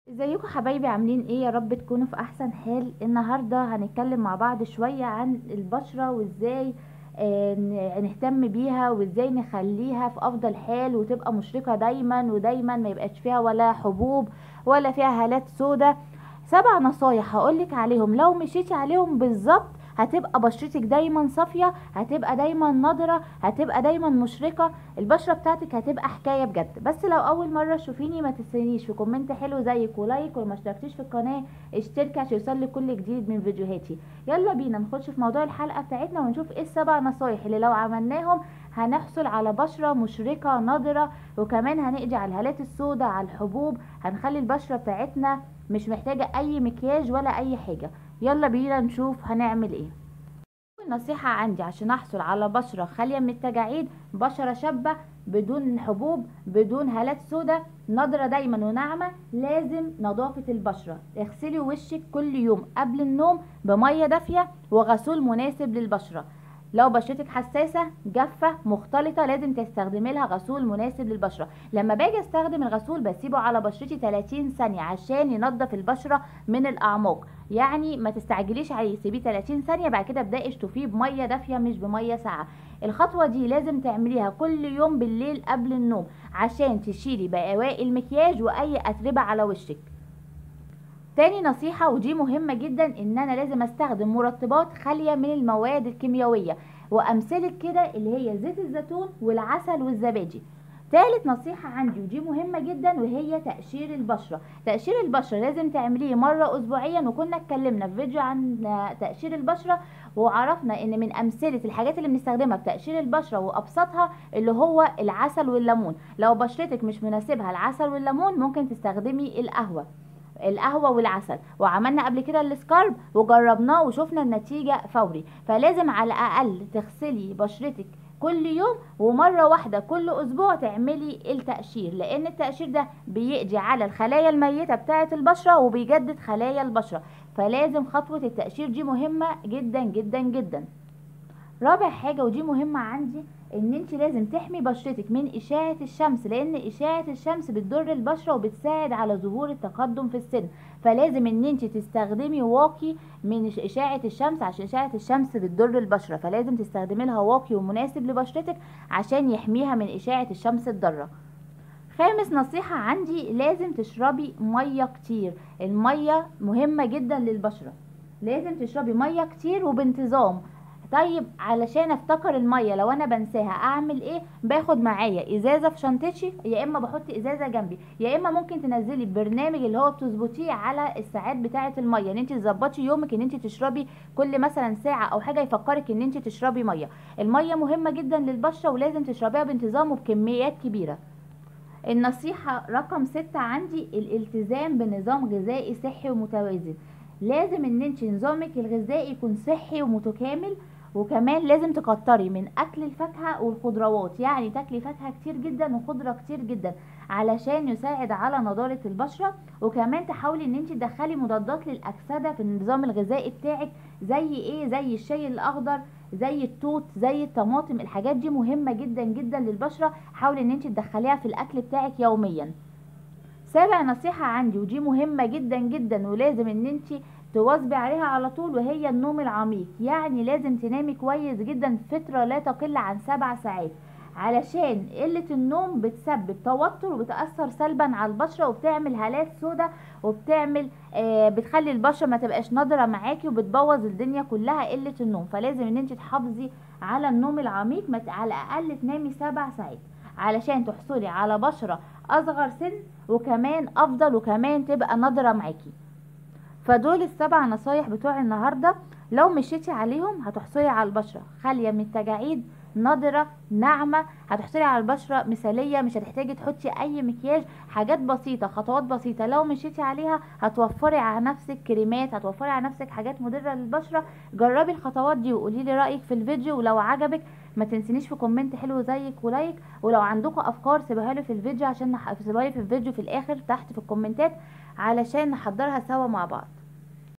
ازيكم حبايبي عاملين ايه يا رب تكونوا في احسن حال النهارده هنتكلم مع بعض شويه عن البشره وازاي آه، ن- نهتم بيها وازاي نخليها في افضل حال وتبقى مشرقه دايما ودايما ما يبقاش فيها ولا حبوب ولا فيها هالات سودا سبع نصايح هقولك عليهم لو مشيتي عليهم بالظبط هتبقى بشرتك دايما صافيه هتبقى دايما نضره هتبقى دايما مشرقه البشره بتاعتك هتبقى حكايه بجد بس لو اول مره تشوفيني ما تنسينيش في كومنت حلو زيك ولايك ولو ما اشتركتيش في القناه اشتركي عشان يوصلك كل جديد من فيديوهاتي يلا بينا نخش في موضوع الحلقه بتاعتنا ونشوف ايه السبع نصايح اللي لو عملناهم هنحصل على بشره مشرقه نضره وكمان هنقضي على الهالات السوداء على الحبوب هنخلي البشره بتاعتنا مش محتاجه اي مكياج ولا اي حاجه يلا بينا نشوف هنعمل ايه أول نصيحة عندي عشان أحصل على بشرة خالية من التجاعيد بشرة شابة بدون حبوب بدون هالات سوداء نضرة دايما وناعمة لازم نظافة البشرة اغسلي وشك كل يوم قبل النوم بمية دافية وغسول مناسب للبشرة لو بشرتك حساسة جافة مختلطة لازم تستخدمي لها غسول مناسب للبشرة لما باجي استخدم الغسول بسيبه على بشرتي 30 ثانية عشان ينضف البشرة من الأعماق يعني ما تستعجليش عليه سيبيه 30 ثانيه بعد كده ابداي اشطفيه بميه دافيه مش بميه ساقعه الخطوه دي لازم تعمليها كل يوم بالليل قبل النوم عشان تشيلي بواقي المكياج واي اتربه على وشك تاني نصيحة ودي مهمة جدا ان انا لازم استخدم مرطبات خالية من المواد الكيميائية وامثلة كده اللي هي زيت الزيتون والعسل والزبادي تالت نصيحة عندي ودي مهمة جدا وهي تقشير البشرة تقشير البشرة لازم تعمليه مرة اسبوعيا وكنا اتكلمنا في فيديو عن تقشير البشرة وعرفنا ان من امثلة الحاجات اللي بنستخدمها في تقشير البشرة وابسطها اللي هو العسل والليمون لو بشرتك مش مناسبها العسل والليمون ممكن تستخدمي القهوة القهوة والعسل وعملنا قبل كده السكارب وجربناه وشفنا النتيجة فوري فلازم على الأقل تغسلي بشرتك كل يوم ومرة واحدة كل أسبوع تعملي التقشير لأن التقشير ده بيقضي على الخلايا الميتة بتاعة البشرة وبيجدد خلايا البشرة فلازم خطوة التقشير دي مهمة جدا جدا جدا رابع حاجة ودي مهمة عندي ان انت لازم تحمي بشرتك من اشعة الشمس لان اشعة الشمس بتضر البشرة وبتساعد على ظهور التقدم في السن فلازم ان انت تستخدمي واقي من اشعة الشمس عشان اشعة الشمس بتضر البشرة فلازم تستخدمي لها واقي ومناسب لبشرتك عشان يحميها من اشعة الشمس الضارة خامس نصيحة عندي لازم تشربي مية كتير المية مهمة جدا للبشرة لازم تشربي مية كتير وبانتظام طيب علشان افتكر الميه لو انا بنساها اعمل ايه باخد معايا ازازه في شنطتي يا اما بحط ازازه جنبي يا اما ممكن تنزلي برنامج اللي هو بتظبطيه على الساعات بتاعه الميه ان انت تظبطي يومك ان انت تشربي كل مثلا ساعه او حاجه يفكرك ان انت تشربي ميه الميه مهمه جدا للبشره ولازم تشربيها بانتظام وبكميات كبيره النصيحة رقم ستة عندي الالتزام بنظام غذائي صحي ومتوازن لازم ان انت نظامك الغذائي يكون صحي ومتكامل وكمان لازم تكتري من اكل الفاكهه والخضروات يعني تاكلي فاكهه كتير جدا وخضره كتير جدا علشان يساعد على نضاره البشره وكمان تحاولي ان انت تدخلي مضادات للاكسده في النظام الغذائي بتاعك زي ايه زي الشاي الاخضر زي التوت زي الطماطم الحاجات دي مهمه جدا جدا للبشره حاولي ان انت تدخليها في الاكل بتاعك يوميا سابع نصيحة عندي ودي مهمة جدا جدا ولازم ان انت تواظبي عليها على طول وهي النوم العميق يعني لازم تنامي كويس جدا فترة لا تقل عن سبع ساعات علشان قلة النوم بتسبب توتر وبتأثر سلبا على البشرة وبتعمل هالات سودة وبتعمل آه بتخلي البشرة ما تبقاش نضرة معاكي وبتبوظ الدنيا كلها قلة النوم فلازم ان انت تحافظي على النوم العميق على الاقل تنامي سبع ساعات علشان تحصلي على بشرة اصغر سن وكمان افضل وكمان تبقى نضرة معاكي فدول السبع نصايح بتوع النهاردة لو مشيتي عليهم هتحصلي على البشرة خالية من التجاعيد نضرة ناعمة هتحصلي على البشرة مثالية مش هتحتاجي تحطي اي مكياج حاجات بسيطة خطوات بسيطة لو مشيتي عليها هتوفري على نفسك كريمات هتوفري على نفسك حاجات مضرة للبشرة جربي الخطوات دي وقولي لي رأيك في الفيديو ولو عجبك ما تنسينيش في كومنت حلو زيك ولايك ولو عندكم افكار سيبوها لي في الفيديو عشان نح... سيبوها لي في الفيديو في الاخر تحت في الكومنتات علشان نحضرها سوا مع بعض